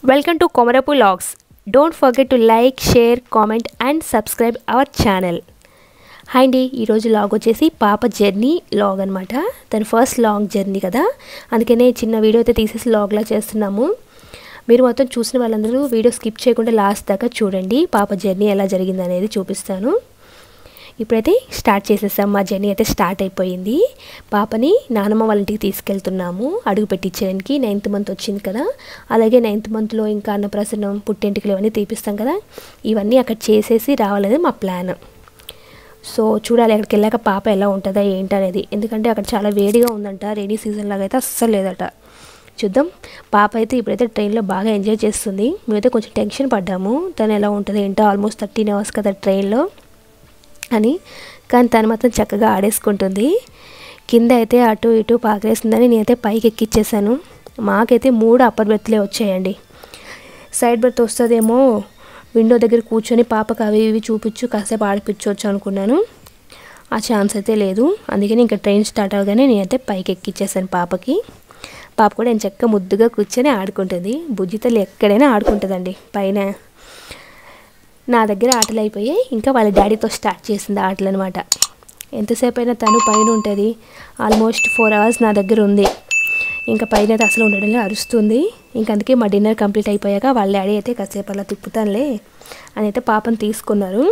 Welcome to Komarapu Logs. Don't forget to like, share, comment and subscribe our channel. Hi అండి ఈరోజు log వచ్చేసి పాప journey log అనమాట తన ఫస్ట్ లాంగ్ జర్నీ కదా అందుకనే చిన్న వీడియో అయితే తీసేసి లాగ్లా చేస్తున్నాము మీరు మొత్తం చూసిన వాళ్ళందరూ వీడియో స్కిప్ చేయకుండా లాస్ట్ దాకా చూడండి పాప జర్నీ ఎలా జరిగింది అనేది చూపిస్తాను ఇప్పుడైతే స్టార్ట్ చేసేసాం మా జర్నీ అయితే స్టార్ట్ అయిపోయింది పాపని నానమ్మ వాళ్ళ ఇంటికి తీసుకెళ్తున్నాము అడుగు పెట్టించడానికి నైన్త్ మంత్ వచ్చింది కదా అలాగే నైన్త్ మంత్లో ఇంకా అన్నప్రసన్నం పుట్టింటికలు ఇవన్నీ తీపిస్తాం కదా ఇవన్నీ అక్కడ చేసేసి రావాలనేది మా ప్లాన్ సో చూడాలి అక్కడికి వెళ్ళాక పాప ఎలా ఉంటుందా ఏంటనేది ఎందుకంటే అక్కడ చాలా వేడిగా ఉందంట రెయినీ సీజన్ లాగా అయితే అస్సలు లేదట చూద్దాం పాప అయితే ఇప్పుడైతే ట్రైన్లో బాగా ఎంజాయ్ చేస్తుంది మేమైతే కొంచెం టెన్షన్ పడ్డాము తను ఎలా ఉంటుంది ఏంటో ఆల్మోస్ట్ థర్టీన్ అవర్స్ కదా ట్రైన్లో అని కానీ తను మాత్రం చక్కగా ఆడేసుకుంటుంది కింద అయితే అటు ఇటు పాకరేస్తుందని నేనైతే పైకి ఎక్కిచ్చేసాను మాకైతే మూడు అప్పర్ బెర్త్లే వచ్చాయండి సైడ్ బెర్త్ వస్తుందేమో విండో దగ్గర కూర్చొని పాపకు అవి ఇవి చూపించు కాసేపు ఆడిపించవచ్చు అనుకున్నాను ఆ ఛాన్స్ అయితే లేదు అందుకని ఇంకా ట్రైన్ స్టార్ట్ అవగానే నేనైతే పైకి ఎక్కిచ్చేసాను పాపకి పాప కూడా నేను చక్కగా ముద్దుగా కూర్చొని ఆడుకుంటుంది బుజ్జితల్లి ఎక్కడైనా ఆడుకుంటుందండి పైన నా దగ్గర ఆటలు అయిపోయాయి ఇంకా వాళ్ళ డాడీతో స్టార్ట్ చేసింది ఆటలు అనమాట ఎంతసేపు అయినా తను పైన ఉంటుంది ఆల్మోస్ట్ ఫోర్ అవర్స్ నా దగ్గర ఉంది ఇంకా పైన అయితే అసలు ఉండడంలో అరుస్తుంది ఇంకా అందుకే మా డిన్నర్ కంప్లీట్ అయిపోయాక వాళ్ళ డాడీ అయితే కాసేపు అలా తిప్పుతానులే అని అయితే పాపను తీసుకున్నారు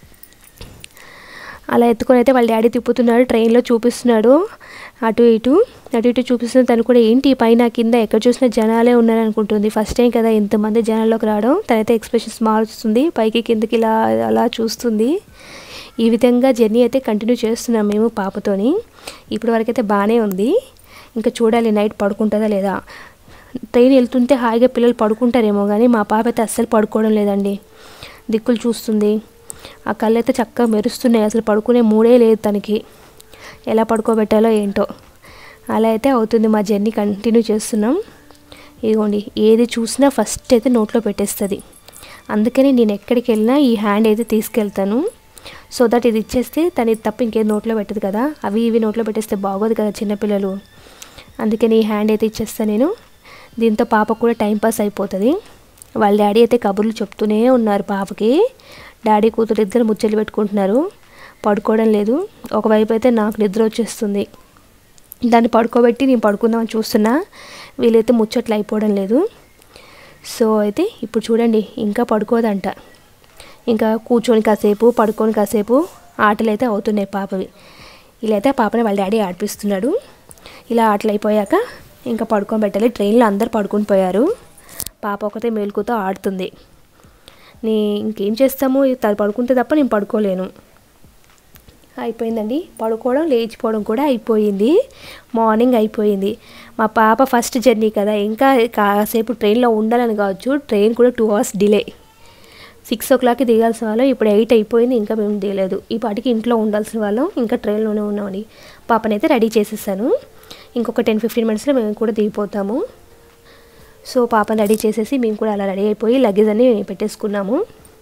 అలా ఎత్తుకొని అయితే వాళ్ళ డాడీ తిప్పుతున్నాడు ట్రైన్లో చూపిస్తున్నాడు అటు ఇటు అటు ఇటు చూపిస్తున్న తను కూడా ఏంటి పైన కింద ఎక్కడ చూసినా జనాలే ఉన్నారు అనుకుంటుంది ఫస్ట్ టైం కదా ఇంతమంది జనాల్లోకి రావడం తనైతే ఎక్స్ప్రెషన్స్ మారుస్తుంది పైకి కిందకి ఇలా అలా చూస్తుంది ఈ విధంగా జర్నీ అయితే కంటిన్యూ చేస్తున్నాం మేము పాపతోని ఇప్పటి వరకు అయితే బాగానే ఉంది ఇంకా చూడాలి నైట్ పడుకుంటుందా లేదా ట్రైన్ వెళ్తుంటే హాయిగా పిల్లలు పడుకుంటారేమో కానీ మా పాప అయితే అస్సలు పడుకోవడం లేదండి దిక్కులు చూస్తుంది ఆ కళ్ళు అయితే చక్కగా మెరుస్తున్నాయి అసలు పడుకునే మూడే లేదు తనకి ఎలా పడుకోబెట్టాలో ఏంటో అలా అయితే అవుతుంది మా జర్నీ కంటిన్యూ చేస్తున్నాం ఇదిగోండి ఏది చూసినా ఫస్ట్ అయితే నోట్లో పెట్టేస్తుంది అందుకని నేను ఎక్కడికి వెళ్ళినా ఈ హ్యాండ్ అయితే తీసుకెళ్తాను సో దట్ ఇది ఇచ్చేస్తే తను ఇది తప్ప ఇంకేది నోట్లో పెట్టదు కదా అవి ఇవి నోట్లో పెట్టేస్తే బాగోదు కదా చిన్నపిల్లలు అందుకని ఈ హ్యాండ్ అయితే ఇచ్చేస్తాను నేను దీంతో పాప కూడా టైంపాస్ అయిపోతుంది వాళ్ళ డాడీ అయితే కబుర్లు చెప్తూనే ఉన్నారు పాపకి డాడీ కూతురు ఇద్దరు ముచ్చట్లు పెట్టుకుంటున్నారు పడుకోవడం లేదు ఒకవైపు అయితే నాకు నిద్ర వచ్చేస్తుంది దాన్ని పడుకోబెట్టి నేను పడుకుందామని చూస్తున్నా వీళ్ళైతే ముచ్చట్లు అయిపోవడం లేదు సో అయితే ఇప్పుడు చూడండి ఇంకా పడుకోదంట ఇంకా కూర్చొని కాసేపు పడుకొని కాసేపు ఆటలు అయితే అవుతున్నాయి పాపవి ఇలా అయితే పాపని వాళ్ళ డాడీ ఆడిపిస్తున్నాడు ఇలా ఆటలు అయిపోయాక ఇంకా పడుకొని పెట్టాలి ట్రైన్లో అందరు పడుకొని పోయారు పాప ఒకతే మేలుకుతో ఆడుతుంది నీ ఇంకేం చేస్తాము తను పడుకుంటే తప్ప నేను పడుకోలేను అయిపోయిందండి పడుకోవడం లేచిపోవడం కూడా అయిపోయింది మార్నింగ్ అయిపోయింది మా పాప ఫస్ట్ జర్నీ కదా ఇంకా కాసేపు ట్రైన్లో ఉండాలని కావచ్చు ట్రైన్ కూడా టూ అవర్స్ డిలే సిక్స్ ఓ క్లాక్కి దిగాల్సిన వాళ్ళం ఇప్పుడు ఎయిట్ అయిపోయింది ఇంకా మేము దిగలేదు ఈ పాటికి ఇంట్లో ఉండాల్సిన వాళ్ళం ఇంకా ట్రైన్లోనే ఉన్నామని పాపనైతే రెడీ చేసేసాను ఇంకొక టెన్ ఫిఫ్టీన్ మినిట్స్లో మేము కూడా దిగిపోతాము సో పాపని రెడీ చేసేసి మేము కూడా అలా రెడీ అయిపోయి లగేజ్ అన్ని పెట్టేసుకున్నాము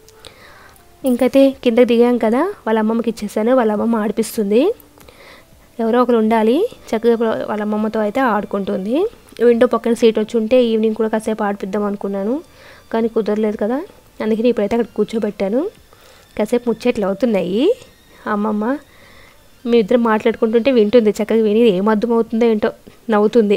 ఇంకైతే కిందకి దిగాం కదా వాళ్ళ అమ్మమ్మకి ఇచ్చేసాను వాళ్ళ అమ్మమ్మ ఆడిపిస్తుంది ఎవరో ఒకరు ఉండాలి చక్కగా వాళ్ళ అమ్మమ్మతో అయితే ఆడుకుంటుంది విండో పక్కన సీట్ వచ్చి ఉంటే ఈవినింగ్ కూడా కాసేపు ఆడిపిద్దాం అనుకున్నాను కానీ కుదరలేదు కదా అందుకని ఇప్పుడైతే అక్కడ కూర్చోబెట్టాను కాసేపు ముచ్చట్లు అవుతున్నాయి అమ్మమ్మ మీ ఇద్దరు మాట్లాడుకుంటుంటే వింటుంది చక్కగా విని ఏం అర్థమవుతుందో ఏంటో నవ్వుతుంది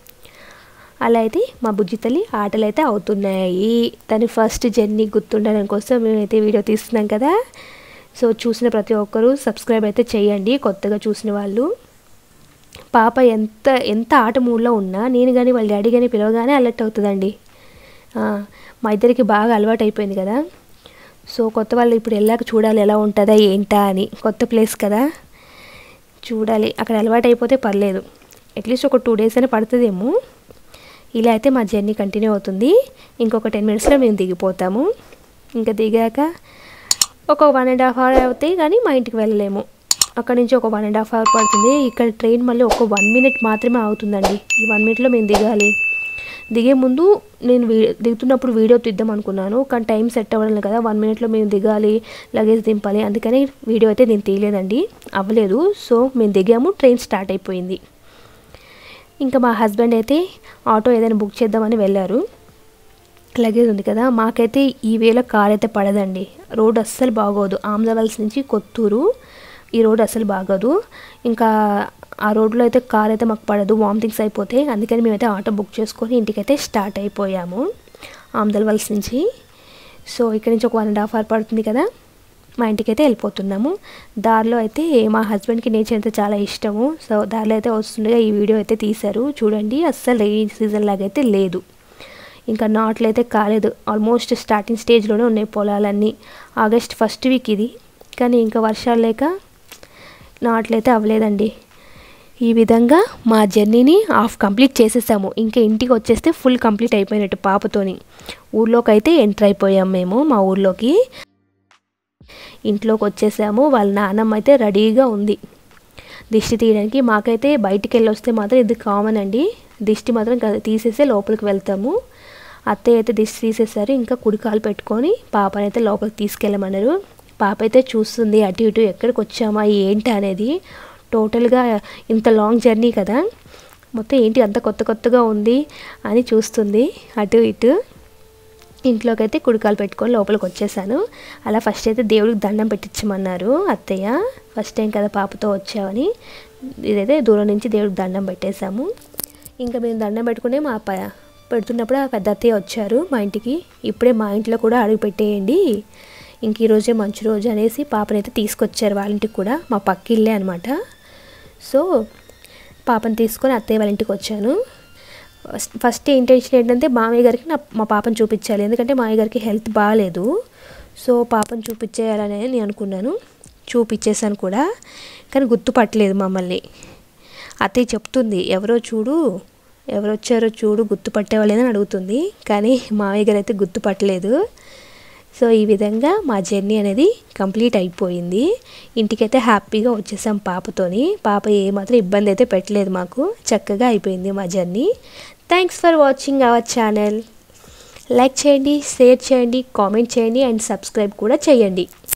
అలా అయితే మా బుజ్జి తల్లి ఆటలు అయితే అవుతున్నాయి తను ఫస్ట్ జర్నీ గుర్తుండడం కోసం మేమైతే వీడియో తీస్తున్నాం కదా సో చూసిన ప్రతి ఒక్కరూ సబ్స్క్రైబ్ అయితే చేయండి కొత్తగా చూసిన వాళ్ళు పాప ఎంత ఎంత ఆట మూడ్లో ఉన్నా నేను కానీ వాళ్ళ డాడీ కానీ పిలవగానే అలర్ట్ అవుతుందండి మా ఇద్దరికి బాగా అలవాటు అయిపోయింది కదా సో కొత్త వాళ్ళు ఇప్పుడు వెళ్ళాక చూడాలి ఎలా ఉంటుందా ఏంటా అని కొత్త ప్లేస్ కదా చూడాలి అక్కడ అలవాటు అయిపోతే పర్లేదు అట్లీస్ట్ ఒక టూ డేస్ అయినా పడుతుందేమో ఇలా అయితే మా జర్నీ కంటిన్యూ అవుతుంది ఇంకొక టెన్ మినిట్స్లో మేము దిగిపోతాము ఇంకా దిగాక ఒక వన్ అండ్ హాఫ్ అవర్ అవుతాయి కానీ మా ఇంటికి వెళ్ళలేము అక్కడ నుంచి ఒక వన్ అండ్ హాఫ్ అవర్ పడుతుంది ఇక్కడ ట్రైన్ మళ్ళీ ఒక వన్ మినిట్ మాత్రమే అవుతుందండి ఈ వన్ మినిట్లో మేము దిగాలి దిగే ముందు నేను వీ దిగుతున్నప్పుడు వీడియో తీద్దాం అనుకున్నాను కానీ టైం సెట్ అవ్వడం కదా వన్ మినిట్లో మేము దిగాలి లగేజ్ దింపాలి అందుకని వీడియో అయితే నేను తీయలేదండి అవ్వలేదు సో మేము దిగాము ట్రైన్ స్టార్ట్ అయిపోయింది ఇంకా మా హస్బెండ్ అయితే ఆటో ఏదైనా బుక్ చేద్దామని వెళ్ళారు లగేజ్ ఉంది కదా మాకైతే ఈ వేళ కార్ అయితే పడదండి రోడ్ అస్సలు బాగోదు ఆమ్లవల్స్ నుంచి కొత్తూరు ఈ రోడ్ అసలు బాగోదు ఇంకా ఆ రోడ్లో అయితే కార్ అయితే మాకు పడదు వామిటింగ్స్ అయిపోతాయి అందుకని మేమైతే ఆటో బుక్ చేసుకొని ఇంటికైతే స్టార్ట్ అయిపోయాము ఆమ్దల్వల్స్ నుంచి సో ఇక్కడ నుంచి ఒక వన్ అండ్ హాఫ్ అవర్ పడుతుంది కదా మా ఇంటికి అయితే వెళ్ళిపోతున్నాము దారిలో అయితే మా హస్బెండ్కి నేచర్ అయితే చాలా ఇష్టము సో దారిలో అయితే వస్తుండగా ఈ వీడియో అయితే తీశారు చూడండి అస్సలు రెయిన్ సీజన్ లాగా అయితే లేదు ఇంకా నాట్లు అయితే కాలేదు ఆల్మోస్ట్ స్టార్టింగ్ స్టేజ్లోనే ఉన్నాయి పొలాలన్నీ ఆగస్ట్ ఫస్ట్ వీక్ ఇది కానీ ఇంకా వర్షాలు లేక నాట్లు అయితే అవ్వలేదండి ఈ విధంగా మా జర్నీని హాఫ్ కంప్లీట్ చేసేసాము ఇంకా ఇంటికి వచ్చేస్తే ఫుల్ కంప్లీట్ అయిపోయినట్టు పాపతోని ఊర్లోకి అయితే ఎంటర్ అయిపోయాం మేము మా ఊర్లోకి ఇంట్లోకి వచ్చేసాము వాళ్ళ నాన్నమ్మ అయితే రెడీగా ఉంది దిష్టి తీయడానికి మాకైతే బయటికి వెళ్ళి వస్తే మాత్రం ఇది కామన్ అండి దిష్టి మాత్రం క- తీసేసే లోపలికి వెళ్తాము అత్తయ్య అయితే దిష్టి తీసేసారు ఇంకా కుడికాలు పెట్టుకొని పాపని అయితే లోపలికి తీసుకెళ్ళమన్నారు పాప అయితే చూస్తుంది అటు ఇటు ఎక్కడికి వచ్చామా ఏంటి అనేది టోటల్గా ఇంత లాంగ్ జర్నీ కదా మొత్తం ఏంటి అంత కొత్త కొత్తగా ఉంది అని చూస్తుంది అటు ఇటు ఇంట్లోకి అయితే కుడికాలు పెట్టుకొని లోపలికి వచ్చేసాను అలా ఫస్ట్ అయితే దేవుడికి దండం పెట్టించమన్నారు అత్తయ్య ఫస్ట్ టైం కదా పాపతో వచ్చామని ఇదైతే దూరం నుంచి దేవుడికి దండం పెట్టేశాము ఇంకా మేము దండం పెట్టుకునే మా ప పెడుతున్నప్పుడు ఆ పెద్ద అత్తయ్య వచ్చారు మా ఇంటికి ఇప్పుడే మా ఇంట్లో కూడా అడుగు పెట్టేయండి ఇంక ఈరోజే మంచి రోజు అనేసి పాపనైతే తీసుకొచ్చారు వాళ్ళ ఇంటికి కూడా మా పక్క ఇల్లే అనమాట సో పాపని తీసుకొని అత్తయ్య వాళ్ళ ఇంటికి వచ్చాను ఫస్ట్ ఫస్ట్ ఇంటెన్షన్ ఏంటంటే మామయ్య గారికి నా మా పాపను చూపించాలి ఎందుకంటే మామయ్య గారికి హెల్త్ బాగాలేదు సో పాపను చూపించేయాలని నేను అనుకున్నాను చూపించేసాను కూడా కానీ గుర్తుపట్టలేదు మమ్మల్ని అత్తయ్య చెప్తుంది ఎవరో చూడు ఎవరు వచ్చారో చూడు గుర్తుపట్టేవాళ్ళేదని అడుగుతుంది కానీ మామయ్య గారు అయితే గుర్తుపట్టలేదు సో ఈ విధంగా మా జర్నీ అనేది కంప్లీట్ అయిపోయింది ఇంటికైతే హ్యాపీగా వచ్చేసాం పాపతోని పాప ఏమాత్రం ఇబ్బంది అయితే పెట్టలేదు మాకు చక్కగా అయిపోయింది మా journey thanks for watching our channel like చేయండి షేర్ చేయండి కామెంట్ చేయండి అండ్ సబ్స్క్రైబ్ కూడా చేయండి